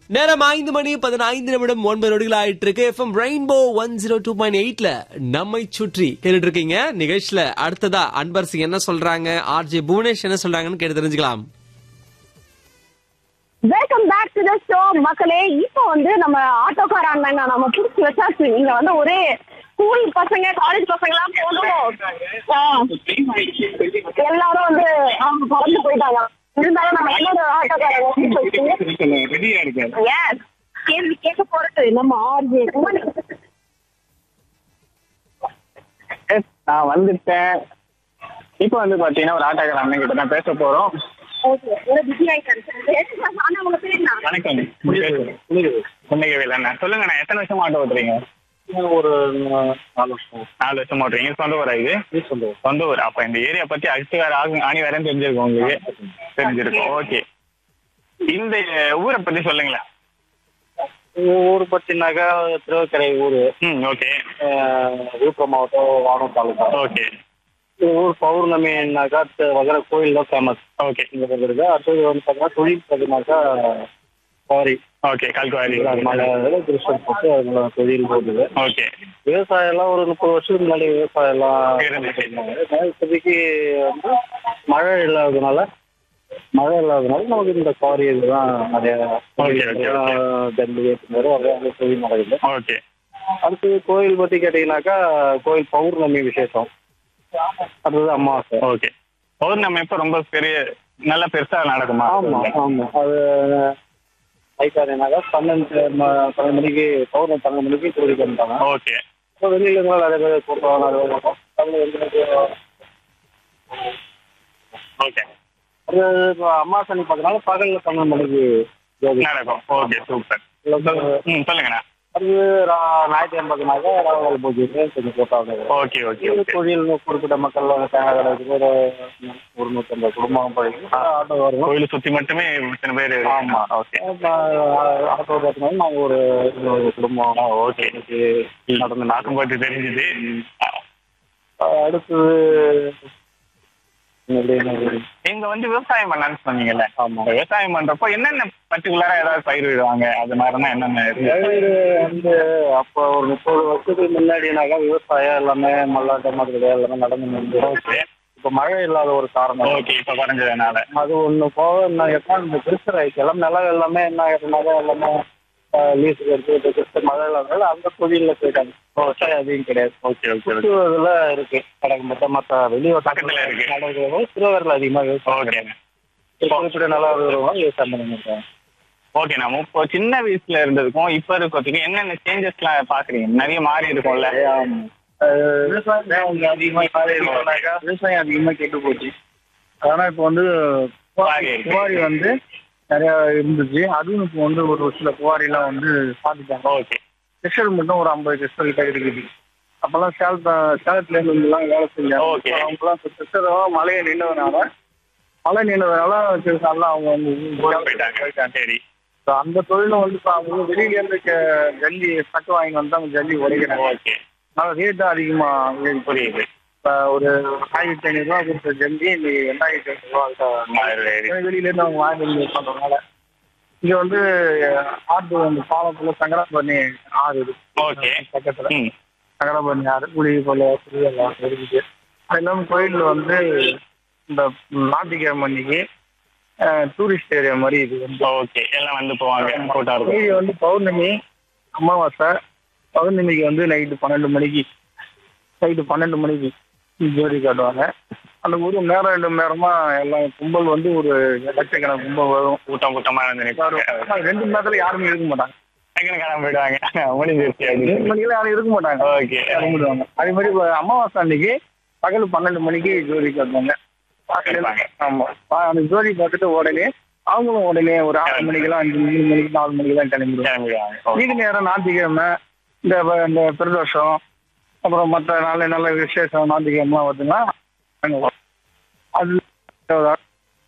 நேரம் ஐந்து மணி பதினைந்து நிமிடம் ஒன்பது நொடிகள் ஆயிட்டு இருக்கு FM Rainbow one zero two point எயிட்ல நம்மை சுற்றி கேட்டுட்டு இருக்கீங்க நிகழ்ச்சியில அடுத்ததா அன்பரசி என்ன சொல்றாங்க ஆர்ஜே புவனேஷ் என்ன சொல்றாங்கன்னு கேட்டு தெரிஞ்சுக்கலாம் welcome back to the show மக்களே இப்போ வந்து நம்ம ஆட்டோக்கார அண்ணன் நம்ம புடிச்சு வச்சாச்சு இங்க வந்து ஒரே ஸ்கூல் பசங்க காலேஜ் பசங்க எல்லாம் போதும் ஆ, எல்லாரும் வந்து அவங்க பறந்து போயிட்டாங்க இருந்தாலும் நம்ம இன்னொரு ஆட்டோக்காரங்க ரெடியா இருக்காரு Yes. கேள்வி கேட்க போறது நம்ம ஆர்ஜே Yes, நான் வந்துட்டேன் இப்போ வந்து பாத்தீங்கன்னா ஒரு ஆட்டோக்கார அண்ணன் கிட்ட தான் பேச போறோம் ஓகே பிஸி ஆயிட்டாரு ஆனா உங்க பேர் என்ன வணக்கம் புன்னகவேல் அண்ணா சொல்லுங்க நான் எத்தனை வருஷமா ஆட்டோ ஓட்டுறீங்க ஒரு நாலு வருஷம் நாலு வருஷம் ஓட்டுறீங்க சொந்த ஊரா இது சொந்த ஊர் அப்ப இந்த ஏரியா பத்தி அடிச்சு வேற ஆகும் ஆணி வேறன்னு தெரிஞ்சிருக்கும் உங்களுக்கு தெரிஞ்சிருக்கும் ஓகே இந்த ஊரை பத்தி சொல்லுங்களேன் ஊர் பத்தினாக்கா திருவக்கரை ஊர் ம் ஓகே விழுப்புரம் மாவட்டம் வானம் தாலுகா ஓகே இந்த ஊர் பௌர்ணமினாக்கா வகர கோயில் தான் ஃபேமஸ் ஓகே இங்க இருக்கு அடுத்தது வந்து பார்த்தீங்கன்னா தொழில் பார்த்தீங்கன்னாக்கா சாரி ஓகே கல்குவாரி மழை கிருஷ்ணன் போட்டு அதுல தொழில் போகுது ஓகே விவசாயம் எல்லாம் ஒரு முப்பது வருஷத்துக்கு முன்னாடி விவசாயம் எல்லாம் இருந்துச்சு. பண்ணாங்க. இப்போதைக்கு வந்து மழை இல்லாததுனால மழை இல்லாததுனால நமக்கு இந்த காரி இதுதான் நிறைய Okay, okay, okay. டெல்லி நிறைய அந்த தொழில் நடக்குது ஓகே அடுத்து கோயில் பத்தி கேட்டீங்கன்னாக்கா கோயில் பௌர்ணமி விசேஷம் அடுத்தது அமாவாசை ஓகே பௌர்ணமி எப்ப ரொம்ப பெரிய நல்ல பெருசா நடக்குமா ஆமா ஆமா அது ஐக்காரினாக்கா பன்னெண்டு ம- பன்னெண்டு மணிக்கு பௌர்ணமி பன்னெண்டு மணிக்கு கோயிலுக்கு வந்துட்டாங்க ஓகே இப்போ வெளியில இருந்தாலும் நிறைய பேர் கூட்டம் நிறைய பேர் கூட்டம். அது வந்து எனக்கு ஓகே அது இப்போ அமாவாசை பார்த்தனால பகல்ல பன்னெண்டு மணிக்கு ஜோதி. நடக்கும் ஓகே சூப்பர் ம் சொல்லுங்கண்ணா அது ரா- ஞாயிற்றுக்கிழமை பார்த்தீங்கன்னாக்கா ராகுகால பூஜை கொஞ்சம் கூட்டம் ஆகுது. ஓகே ஓகே இது ஓகே கோயில் குறிப்பிட்ட மக்கள் வந்து தேங்காய் கடை இருக்குது. ஒரு ஒரு நூற்றம்பது குடும்பம் போயிருக்கு ஆட்டோ வரும் கோயிலை சுத்தி மட்டுமே இத்தனை பேர் ஆமா. ஓகே ஆட்டோ பார்த்தீங்கன்னா நாங்கள் ஒரு இருபது குடும்பம் ஓகே நடந்து நாக்கம் பாட்டு தெரிஞ்சுது அடுத்தது எப்படின்னு நீங்க வந்து விவசாயம் பண்ணலாம்னு சொன்னீங்கல்ல ஆமா. விவசாயம் பண்றப்போ என்னென்ன பர்டிகுலரா ஏதாவது பயிர் விடுவாங்க அது மாதிரினா என்னென்ன இருக்கு? பயிர் வந்து அப்போ ஒரு முப்பது வருஷத்துக்கு முன்னாடினாக்கா விவசாயம் எல்லாமே மல்லாட்ட மாதிரி எல்லாமே நடந்து இருந்தது ஓகே இப்போ மழை இல்லாத ஒரு காரணம் ஓகே இப்ப குறைஞ்சதுனால அது ஒண்ணு போக என்ன கேட்டா இந்த கிறிஸ்டர் ஆயிடுச்சு எல்லாம் நிலம் எல்லாமே என்ன ஆகிட்டனாக்கா எல்லாமே லீஸுக்கு எடுத்து இப்போ கிறிஸ்டர் மழை இல்லாதனால அந்த தொழில போயிட்டாங்க விவசாயம் அதிகம் கிடையாது ஓகே ஓகே ஓகே திருவூர்ல இருக்கு கடக்கு மொத்த மற்ற வெளியே பக்கத்துல இருக்கு. திருவாரூர்ல அதிகமா விவசாயம் ஓகேங்க குறிப்பிட்ட நல்லா விவசாயம் விவசாயம் பண்ணிருக்காங்க ஓகே நான் இப்போ சின்ன வயசுல இருந்ததுக்கும் இப்ப இருக்கிறதுக்கும் என்னென்ன சேஞ்சஸ் எல்லாம் பாக்குறீங்க நிறைய மாறி இருக்கும்ல விவசாயம் அதிகமா இருக்கும்னாக்கா விவசாயம் அதிகமா கெட்டு போச்சு ஆனா இப்போ வந்து குவாரி இருக்கு. குவாரி வந்து நிறைய இருந்துச்சு அதுவும் இப்போ வந்து ஒரு சில குவாரி எல்லாம் வந்து சாத்திட்டாங்க ஓகே கிறிஸ்டல் மட்டும் ஒரு ஐம்பது கிறிஸ்டல் கிட்ட இருக்குது அப்பெல்லாம் சேலத்த சேலத்துல இருந்து எல்லாம் வேலை செஞ்சாங்க Okay. இப்போ அவங்கெல்லாம் கிறிஸ்டலும் மழையை நின்றதுனால மழை நின்றதுனால கிறிஸ்டல்லாம் அவங்க வந்து போயிட்டாங்க சரி So, அந்த தொழிலும் வந்து இப்போ அவங்க வெளியில இருந்து க- ஜல்லி சட்டு வாங்கி வந்து அவங்க ஜல்லி உடைக்கிறாங்க ஓகே அதனால ரேட் தான் அதிகமா ஏறி போகுது. புரியுது இப்ப ஒரு ஆயிரத்தி ஐநூறு ரூபா கொடுத்த ஜல்லி இன்னைக்கு ரெண்டாயிரத்தி ஐநூறு ரூபா கிட்ட வெளியில இருந்து அவங்க வாங்கி வந்து பண்றதுனால இங்க வந்து ஆட்டு அந்த பாலத்துல சங்கராபரணி ஆறு இருக்கு ஓகே பக்கத்துல ம் சங்கராபரணி ஆறு குழி போல எல்லாம் இருக்குது அது இல்லாம கோயில்ல வந்து இந்த ஞாயிற்றுக்கிழமை அன்னைக்கு டூரிஸ்ட் ஏரியா மாதிரி இது வந்து ஓகே எல்லாம் வந்து போவாங்க கூட்டம் இருக்கும் மீதி வந்து பௌர்ணமி அமாவாசை பௌர்ணமிக்கு வந்து நைட்டு பன்னெண்டு மணிக்கு நைட்டு பன்னெண்டு மணிக்கு ஜோதி காட்டுவாங்க அந்த ஒரு மணி நேரம் ரெண்டு மணி நேரமா எல்லாம் கும்பல் வந்து ஒரு லட்சக்கணக்கு கும்பல் வரும் கூட்டம் கூட்டமா இருந்து நிற்பாங்க ஆனா ரெண்டு மணி நேரத்துல யாருமே இருக்க மாட்டாங்க டக்குனு கிளம்பி போயிடுவாங்க முடிஞ்சிருச்சு ரெண்டு அப்படின்னு மணிக்கெல்லாம் யாரும் இருக்க மாட்டாங்க ஓகே கிளம்பிடுவாங்க அதே மாதிரி இப்ப அமாவாசை அன்னைக்கு பகல் பன்னெண்டு மணிக்கு ஜோதி காட்டுவாங்க இருப்பாங்க. ஆமா பா- அந்த ஜோதி பார்த்துட்டு உடனே அவங்களும் உடனே ஒரு ஆறு மணிக்கெல்லாம் அஞ்சு மூணு மணிக்கு நாலு மணிக்கு தான் கிளம்பிடுவாங்க கிளம்பிடுவாங்க Okay. மீதி நேரம் ஞாயிற்றுக்கிழமை இந்த வ- இந்த பிரதோஷம் அப்புறம் மற்ற நல்ல நல்ல விசேஷம் ஞாயிற்றுக்கிழமை வருதுன்னா அங்க அது